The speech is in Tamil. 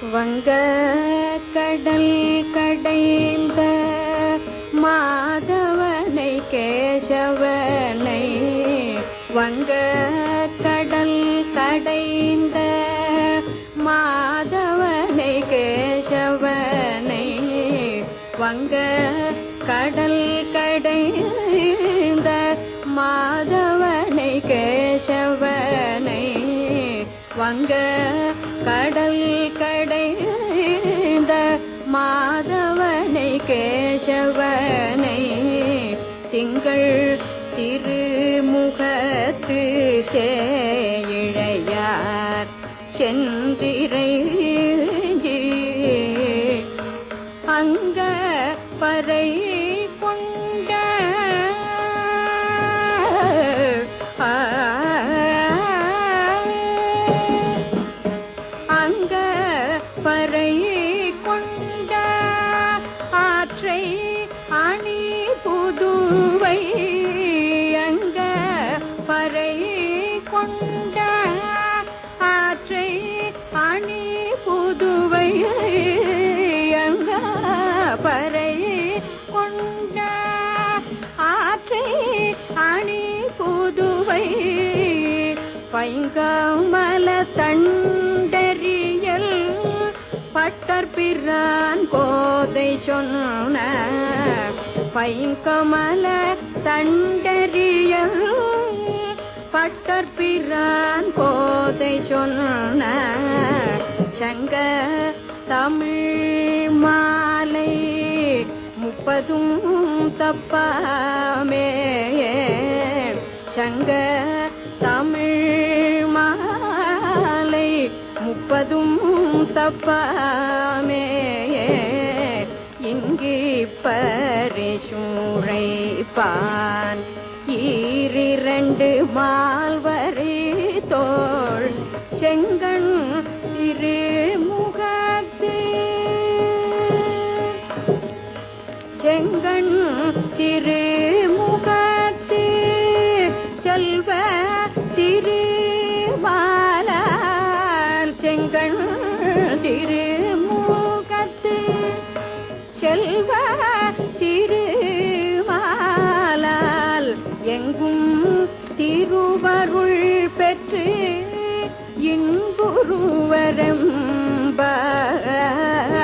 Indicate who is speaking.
Speaker 1: வங்க கடல் கடைந்த மாதவனை கேசவனை வங்க கடல் கடைந்த மாதவனை கேசவனை வங்க கடல் கடைந்த மாதவனை கேசவனை வங்க கடல் கடைந்த மாதவனை கேசவனை திங்கள் திருமுகத்து சேயிழையார் செந்திரை அங்க பறை கொண்ட அங்க பறை கொண்ட ஆற்றை அணி புதுவை அங்க பறை கொண்ட ஆற்றை அணி புதுவை அங்க பறை கொண்ட ஆற்றை அணி புதுவை பைங்கமல தண்டறியல் பட்டர் பிரான் கோதை சொன்ன பைங்கமல தண்டறியல் பட்டர் பிரான் கோதை சொன்ன சங்க தமிழ் மாலை முப்பதும் தப்பாமே சங்க தமிழ் மாலை முப்பதும் தப்பாமே இங்கி பரிசூழைப்பான் ஈரிரண்டு மால்வரி தோள் செங்கண் திருமுகத்து செங்கண் திருமுகத்து செல்வ திருமாலால் செங்கண் திருமுகத்து செல்வ திருமாலால் எங்கும் திருவருள் பெற்று இன்புருவரம்